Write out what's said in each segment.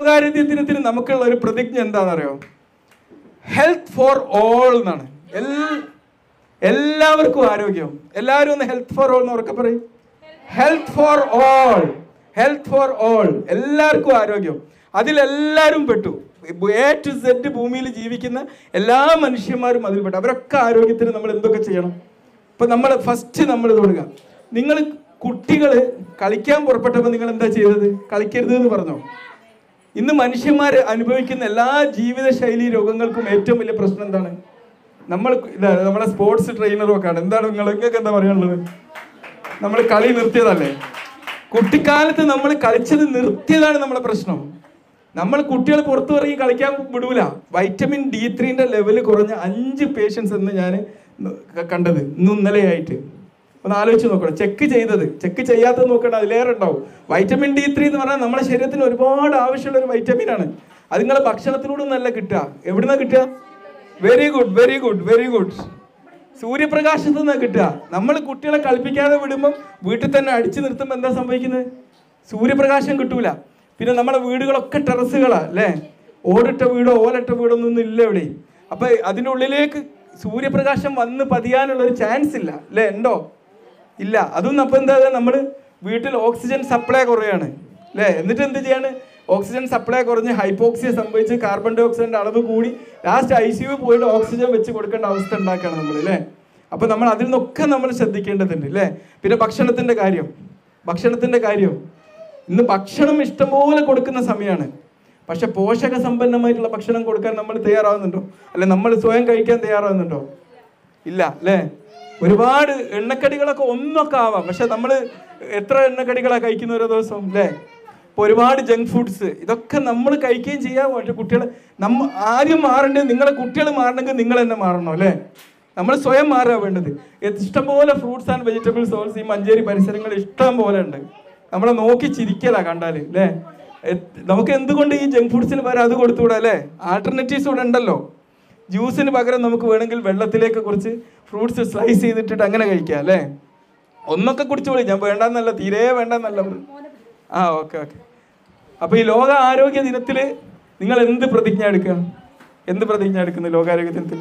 ലോകാരോഗ്യ ദിനത്തിന് നമുക്കുള്ള ഒരു പ്രതിജ്ഞ എന്താണെന്നറിയോ ഹെൽത്ത് ഫോർ ഓൾ എന്നാണ് എൽ- എല്ലാവർക്കും ആരോഗ്യം എല്ലാവരും ഒന്ന് ഹെൽത്ത് ഫോർ ഓൾ എന്ന് ഉറക്കെ പറയും health for all health for all എല്ലാവർക്കും ആരോഗ്യം അതിലെല്ലാവരും പെട്ടു എ ടു സെഡ് ഭൂമിയിൽ ജീവിക്കുന്ന എല്ലാ മനുഷ്യന്മാരും അതിൽ പെട്ടു അവരൊക്കെ ആരോഗ്യത്തിന് നമ്മൾ എന്തൊക്കെ ചെയ്യണം ഇപ്പൊ നമ്മൾ ഫസ്റ്റ് നമ്മൾ തുടങ്ങുക നിങ്ങൾ കുട്ടികൾ കളിക്കാൻ പുറപ്പെട്ടപ്പോൾ നിങ്ങൾ എന്താ ചെയ്തത് കളിക്കരുത് എന്ന് പറഞ്ഞോ ഇന്ന് മനുഷ്യന്മാർ അനുഭവിക്കുന്ന എല്ലാ ജീവിതശൈലി രോഗങ്ങൾക്കും ഏറ്റവും വലിയ പ്രശ്നം എന്താണ് നമ്മൾ ഇതാ നമ്മുടെ സ്പോർട്സ് ട്രെയിനറും ഒക്കെ ആണ് എന്താണ് നിങ്ങൾ നിങ്ങൾക്ക് എന്താ പറയാനുള്ളത് നമ്മൾ കളി നിർത്തിയതല്ലേ കുട്ടിക്കാലത്ത് നമ്മൾ കളിച്ചത് നിർത്തിയതാണ് നമ്മുടെ പ്രശ്നം നമ്മൾ കുട്ടികൾ പുറത്തു ഇറങ്ങി കളിക്കാൻ വിടൂല വൈറ്റമിൻ ഡി ത്രീൻ്റെ ലെവൽ കുറഞ്ഞ അഞ്ച് പേഷ്യൻസ് എന്ന് ഞാൻ കണ്ടത് ഇന്ന് ഇന്നലെയായിട്ട് ഒന്ന് ആലോചിച്ച് നോക്കണം ചെക്ക് ചെയ്തത് ചെക്ക് ചെയ്യാത്തത് നോക്കണം അതിലേറെ ഉണ്ടാവും വൈറ്റമിൻ ഡി ത്രീ എന്ന് പറഞ്ഞാൽ നമ്മുടെ ശരീരത്തിന് ഒരുപാട് ആവശ്യമുള്ള ഒരു വൈറ്റമിൻ ആണ് അത് നിങ്ങളെ ഭക്ഷണത്തിലൂടെ ഒന്നല്ല കിട്ടുക എവിടുന്നാ കിട്ടുക very good very good very good സൂര്യപ്രകാശത്തു നിന്നാണ് കിട്ടുക നമ്മൾ കുട്ടികളെ കളിപ്പിക്കാതെ വിടുമ്പം വീട്ടിൽ തന്നെ അടിച്ചു നിർത്തുമ്പോൾ എന്താ സംഭവിക്കുന്നത് സൂര്യപ്രകാശം കിട്ടൂല പിന്നെ നമ്മുടെ വീടുകളൊക്കെ ടെറസുകളാ അല്ലേ ഓടിട്ട വീടോ ഓലട്ട വീടോ ഒന്നും ഇല്ല എവിടെയും അപ്പൊ അതിൻ്റെ ഉള്ളിലേക്ക് സൂര്യപ്രകാശം വന്ന് പതിയാനുള്ള ഒരു ചാൻസ് ഇല്ല അല്ലേ ഉണ്ടോ ഇല്ല അതൊന്നും അപ്പം എന്താ നമ്മൾ വീട്ടിൽ ഓക്സിജൻ സപ്ലൈ കുറയാണ് അല്ലേ എന്നിട്ട് എന്ത് ചെയ്യാണ് ഓക്സിജൻ സപ്ലൈ കുറഞ്ഞ് ഹൈപ്പോക്സിയ സംഭവിച്ച് കാർബൺ ഡൈ ഓക്സൈഡിന്റെ അളവ് കൂടി ലാസ്റ്റ് ഐ സി യു പോയിട്ട് ഓക്സിജൻ വെച്ച് കൊടുക്കേണ്ട അവസ്ഥ ഉണ്ടാക്കുകയാണ് നമ്മൾ അല്ലേ അപ്പൊ നമ്മൾ അതിൽ നിന്നൊക്കെ നമ്മൾ ശ്രദ്ധിക്കേണ്ടതുണ്ട് അല്ലേ പിന്നെ ഭക്ഷണത്തിന്റെ കാര്യം ഭക്ഷണത്തിന്റെ കാര്യം ഇന്ന് ഭക്ഷണം ഇഷ്ടംപോലെ കൊടുക്കുന്ന സമയമാണ് പക്ഷെ പോഷക സമ്പന്നമായിട്ടുള്ള ഭക്ഷണം കൊടുക്കാൻ നമ്മൾ തയ്യാറാവുന്നുണ്ടോ അല്ലെ നമ്മൾ സ്വയം കഴിക്കാൻ തയ്യാറാവുന്നുണ്ടോ ഇല്ല അല്ലേ ഒരുപാട് എണ്ണക്കടികളൊക്കെ ഒന്നൊക്കെ ആവാം പക്ഷെ നമ്മൾ എത്ര എണ്ണക്കടികളാണ് കഴിക്കുന്ന ഓരോ ദിവസം അല്ലേ ഇപ്പൊ ഒരുപാട് ജങ്ക് ഫുഡ്സ് ഇതൊക്കെ നമ്മൾ കഴിക്കുകയും ചെയ്യാം പക്ഷെ കുട്ടികൾ നമ്മ ആദ്യം മാറേണ്ടത് നിങ്ങളെ കുട്ടികൾ മാറണമെങ്കിൽ നിങ്ങൾ തന്നെ മാറണം അല്ലേ നമ്മൾ സ്വയം മാറുക വേണ്ടത് ഇഷ്ടംപോലെ ഫ്രൂട്ട്സ് ആൻഡ് വെജിറ്റബിൾസ് ഓൾസ് ഈ മഞ്ചേരി പരിസരങ്ങളിൽ ഇഷ്ടം പോലെ ഉണ്ട് നമ്മളെ നോക്കി ചിരിക്കലാ കണ്ടാല് അല്ലേ എ- നമുക്ക് എന്തുകൊണ്ട് ഈ ജങ്ക് ഫുഡ്സിന് പകരം അത് കൊടുത്തുകൂടാ അല്ലേ ആൾട്ടർനേറ്റീവ്സ് ഇവിടെ ഉണ്ടല്ലോ ജ്യൂസിന് പകരം നമുക്ക് വേണമെങ്കിൽ വെള്ളത്തിലേക്ക് കുറച്ച് ഫ്രൂട്ട്സ് സ്ലൈസ് ചെയ്തിട്ടിട്ട് അങ്ങനെ കഴിക്കാം അല്ലേ ഒന്നൊക്കെ കുടിച്ചോളി ഞാൻ വേണ്ടെന്നല്ല തീരെ വേണ്ടെന്നല്ല ആ ഓക്കെ ഓക്കെ അപ്പൊ ഈ ലോക ആരോഗ്യ ദിനത്തില് നിങ്ങൾ എന്ത് പ്രതിജ്ഞ എടുക്കുക എന്ത് പ്രതിജ്ഞ എടുക്കുന്നു ലോകാരോഗ്യ ദിനത്തിൽ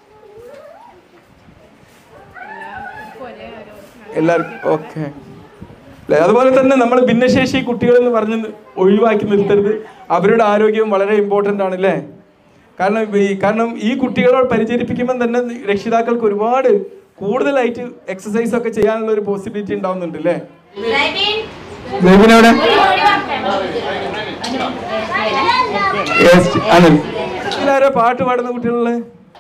എല്ലാവർക്കും ഓക്കെ അല്ലേ അതുപോലെ തന്നെ നമ്മൾ ഭിന്നശേഷി കുട്ടികൾ എന്ന് പറഞ്ഞ് ഒഴിവാക്കി നിർത്തരുത് അവരുടെ ആരോഗ്യം വളരെ ഇമ്പോർട്ടൻ്റ് ആണ് അല്ലേ കാരണം ഈ കാരണം ഈ കുട്ടികളോട് പരിചരിപ്പിക്കുമ്പോൾ തന്നെ രക്ഷിതാക്കൾക്ക് ഒരുപാട് കൂടുതലായിട്ട് എക്സസൈസ് ഒക്കെ ചെയ്യാനുള്ള ഒരു പോസിബിലിറ്റി ഉണ്ടാവുന്നുണ്ട് അല്ലേ ബേബിനവിടെ Yes, അനിൽ ഇതിലാരാ പാട്ട് പാടുന്ന കുട്ടികളെ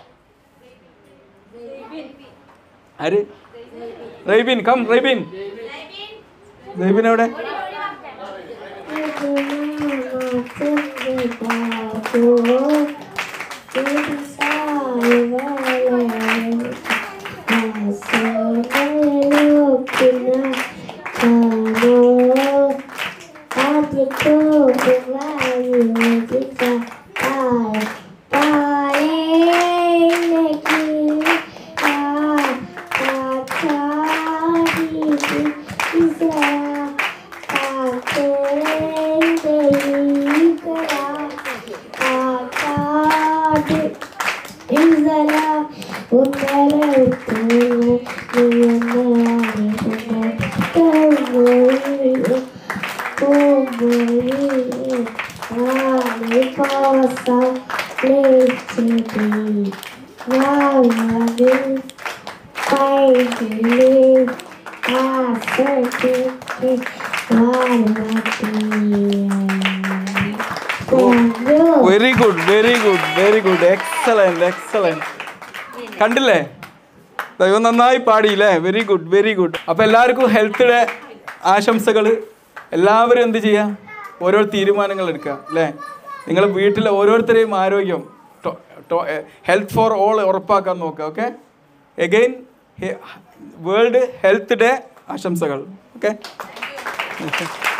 ആര് റൈബിൻ കം റൈബിൻ റൈബിൻ എവിടെ very good very good very good excellent excellent കണ്ടില്ലേ ദൈവം നന്നായി പാടിയില്ലേ വെരി ഗുഡ് വെരി ഗുഡ് അപ്പൊ എല്ലാവർക്കും ഹെൽത്ത് ഡേ ആശംസകൾ എല്ലാവരും എന്ത് ചെയ്യാം ഓരോ തീരുമാനങ്ങൾ എടുക്കുക അല്ലേ നിങ്ങൾ വീട്ടിലെ ഓരോരുത്തരെയും ആരോഗ്യം ഹെൽത്ത് ഫോർ ഓൾ ഉറപ്പാക്കാൻ നോക്കുക okay again world health day ആശംസകൾ ഓക്കെ